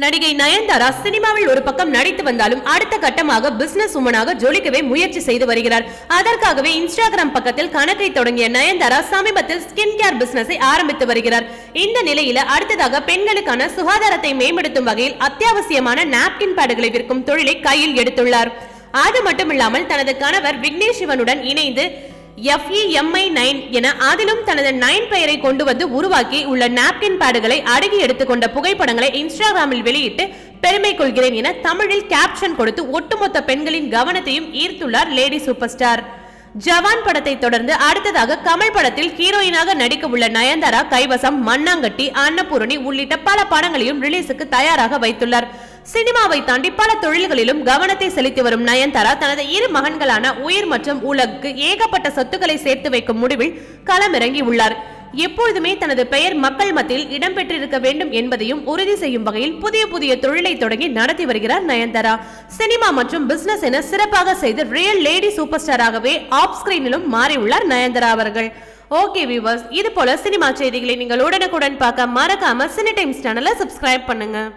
நடிகை நயன்தாரா சினிமாவில் ஒரு பக்கம் நடித்து வந்தாலும் அடுத்த கட்டமாக பிசினஸ் உமனாக ஜொலிக்கவே முயற்சி செய்து வருகிறார் அதற்காகவே இன்ஸ்டாகிராம் பக்கத்தில் கணக்கை தொடங்கிய நயன்தாரா சமீபத்தில் ஸ்கின் கேர் பிசினஸை ஆரம்பித்து வருகிறார் இந்த நிலையில அடுத்ததாக பெண்களுக்கான சுகாதாரத்தை மேம்படுத்தும் வகையில் அத்தியாவசியமான நாப்கின் பேடுகளை விற்கும் தொழிலை கையில் எடுத்துள்ளார் அது மட்டுமில்லாமல் தனது கணவர் விக்னேஷ் சிவனுடன் இணைந்து எஃப்இஎம்ஐ நைன் என அதிலும் தனது நைன் பெயரை கொண்டு வந்து உருவாக்கி உள்ள நாப்கின் பேடுகளை அடகி எடுத்துக்கொண்ட புகைப்படங்களை இன்ஸ்டாகிராமில் வெளியிட்டு பெருமை கொள்கிறேன் என தமிழில் கேப்ஷன் கொடுத்து ஒட்டுமொத்த பெண்களின் கவனத்தையும் ஈர்த்துள்ளார் லேடி சூப்பர் ஸ்டார் ஜவான் படத்தை தொடர்ந்து அடுத்ததாக கமல் படத்தில் ஹீரோயினாக நடிக்க உள்ள நயன்தாரா கைவசம் மண்ணாங்கட்டி அன்னபூரணி உள்ளிட்ட பல படங்களையும் ரிலீஸுக்கு தயாராக வைத்துள்ளார் சினிமாவை தாண்டி பல தொழில்களிலும் கவனத்தை செலுத்தி வரும் நயன்தாரா தனது இரு மகன்களான உயிர் மற்றும் உலகுக்கு ஏகப்பட்ட சொத்துக்களை சேர்த்து வைக்கும் முடிவில் களமிறங்கி உள்ளார் எப்பொழுதுமே தனது பெயர் மக்கள் மத்தியில் இடம்பெற்றிருக்க வேண்டும் என்பதையும் உறுதி செய்யும் வகையில் புதிய புதிய தொழிலை தொடங்கி நடத்தி வருகிறார் நயன்தாரா சினிமா மற்றும் பிசினஸ் என சிறப்பாக செய்து ரியல் லேடி சூப்பர் ஸ்டாராகவே ஆஃப் ஸ்கிரீனிலும் மாறியுள்ளார் நயன்தாரா அவர்கள் ஓகே வியூவர்ஸ் இது போல சினிமா செய்திகளை நீங்கள் உடனுக்குடன் பார்க்க மறக்காம சினி டைம்ஸ் சேனலை சப்ஸ்கிரைப் பண்ணுங்க